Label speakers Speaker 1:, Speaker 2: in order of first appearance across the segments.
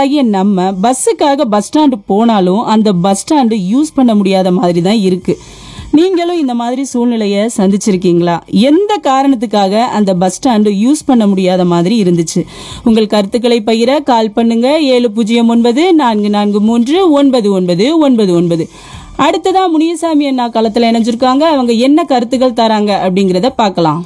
Speaker 1: மக்களாகிய நம்ம பஸ்ஸுக்காக bus stand போனாலும் அந்த பஸ் ஸ்டாண்டு யூஸ் பண்ண முடியாத மாதிரி தான் இருக்கு நீங்களும் இந்த மாதிரி சூழ்நிலையை சந்திச்சிருக்கீங்களா எந்த காரணத்துக்காக அந்த பஸ் ஸ்டாண்டு யூஸ் பண்ண முடியாத மாதிரி இருந்துச்சு உங்கள் கருத்துக்களை பகிர கால் பண்ணுங்க ஏழு பூஜ்ஜியம் ஒன்பது நான்கு நான்கு மூன்று ஒன்பது ஒன்பது ஒன்பது ஒன்பது அடுத்ததா முனியசாமி அண்ணா களத்துல இணைஞ்சிருக்காங்க அவங்க என்ன கருத்துக்கள் தராங்க அப்படிங்கறத பார்க்கலாம்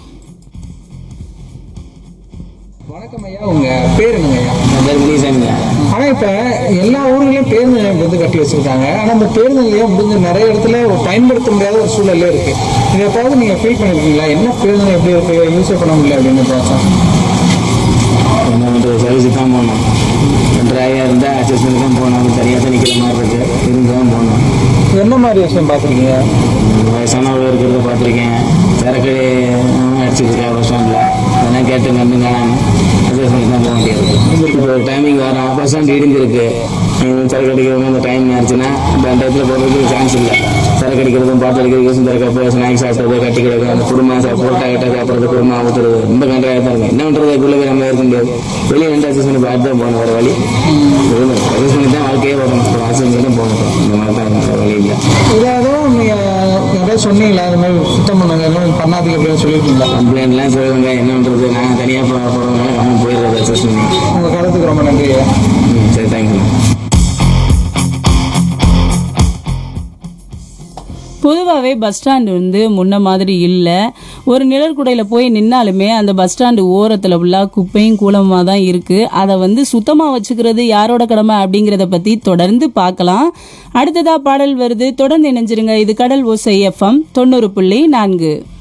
Speaker 2: வணக்கம் ஐயா உங்க பேர் என்னங்க ஐயா
Speaker 3: என் பேர் முனிசாமிங்க
Speaker 2: ஆனா இப்ப எல்லா ஊர்லயும் பேருந்து நிலையம் வந்து கட்டி வச்சிருக்காங்க ஆனா அந்த பேருந்து நிலையம் முடிஞ்ச நிறைய இடத்துல ஒரு பயன்படுத்த முடியாத ஒரு சூழல்ல இருக்கு இதை எப்போது நீங்க ஃபீல் பண்ணிருக்கீங்களா என்ன பேருந்து நிலையம் எப்படி இருக்கு யூஸ் பண்ண முடியல அப்படின்னு ப்ராசஸ்
Speaker 3: என்ன பண்ணுறது சர்வீஸுக்கு தான் போகணும் டிரைவர் இருந்தால் அட்ஜஸ்ட் பண்ணி தான் போகணும் அது தனியாக தான் நிற்கிற மாதிரி இருக்குது இருந்து தான் போகணும்
Speaker 2: என்ன மாதிரி விஷயம் பாக்குறீங்க
Speaker 3: வயசானவங்க இருக்கிறத பார்த்துருக்கேன் சரக்கு அடிச்சிருக்கேன் பஸ் ஸ்டாண்டில் அதெல்லாம் கேட்டு கண்டு காணாமல் அட்ஜஸ்ட் பண்ணி தான் போக முடியாது இப்போ ஒரு டைமிங் வரோம் பஸ் ஸ்டாண்ட் இடிஞ்சு இருக்கு ஹம், சரக்கு அடிக்கிறவங்க அந்த டைம் ஆச்சுன்னா அந்த அந்த இடத்துல போகிறதுக்கு சான்ஸ் இல்லை சரக்கு அடிக்கிறதும் பாட்டு அடிக்கிறதுக்கும் சரக்கு ஸ்நாக்ஸ் சாப்பிட்றது கட்டி கிடக்கும் அந்த குருமா சாப்பிட்டு புரோட்டா கட்ட சாப்பிட்றது குருமா ஊற்றுறது ரொம்ப கண்டாக தான் இருக்கும் என்ன பண்ணுறது அதுக்குள்ளே போய் நம்ம இருக்க முடியாது வெளியே வந்து அட்ஜஸ்ட் பண்ணி பார்த்து தான் போகணும் வேறு வழி அட்ஜஸ்ட் பண்ணி தான் வாழ்க்கையே வரும் அட்ஜஸ்ட் பண்ணி தான் போகணும் இந்த மாதிரி தான் இருக்கும், வேற வழி இல்லை
Speaker 2: இதாவது நீங்க யாராவது சொன்னீங்களா இந்த மாதிரி சுத்தம் பண்ணுங்க இந்த மாதிரி பண்ணாதீங்க அப்படின்னு சொல்லியிருக்கீங்களா
Speaker 3: கம்ப்ளைண்ட்லாம் சொல்லுவாங்க என்ன பண்ணுறது நாங்கள் தனியாக போகிறவங்க கம்மி போயிடுறது அட்ஜஸ்ட் பண்ணி
Speaker 2: உங்க கருத்துக்கு ரொம்ப நன்றி ஐயா
Speaker 3: ம், சரி தேங்க்யூ
Speaker 1: பொதுவாகவே பஸ் ஸ்டாண்டு வந்து முன்ன மாதிரி இல்லை ஒரு நிழற்குடையில் போய் நின்னாலுமே அந்த பஸ் ஸ்டாண்டு ஓரத்தில் ஃபுல்லாக குப்பையும் கூலமாக தான் இருக்குது அதை வந்து சுத்தமாக வச்சுக்கிறது யாரோட கடமை அப்படிங்கிறத பற்றி தொடர்ந்து பார்க்கலாம் அடுத்ததாக பாடல் வருது தொடர்ந்து இணைஞ்சிருங்க இது கடல் ஓசை எஃப்எம் தொண்ணூறு புள்ளி நான்கு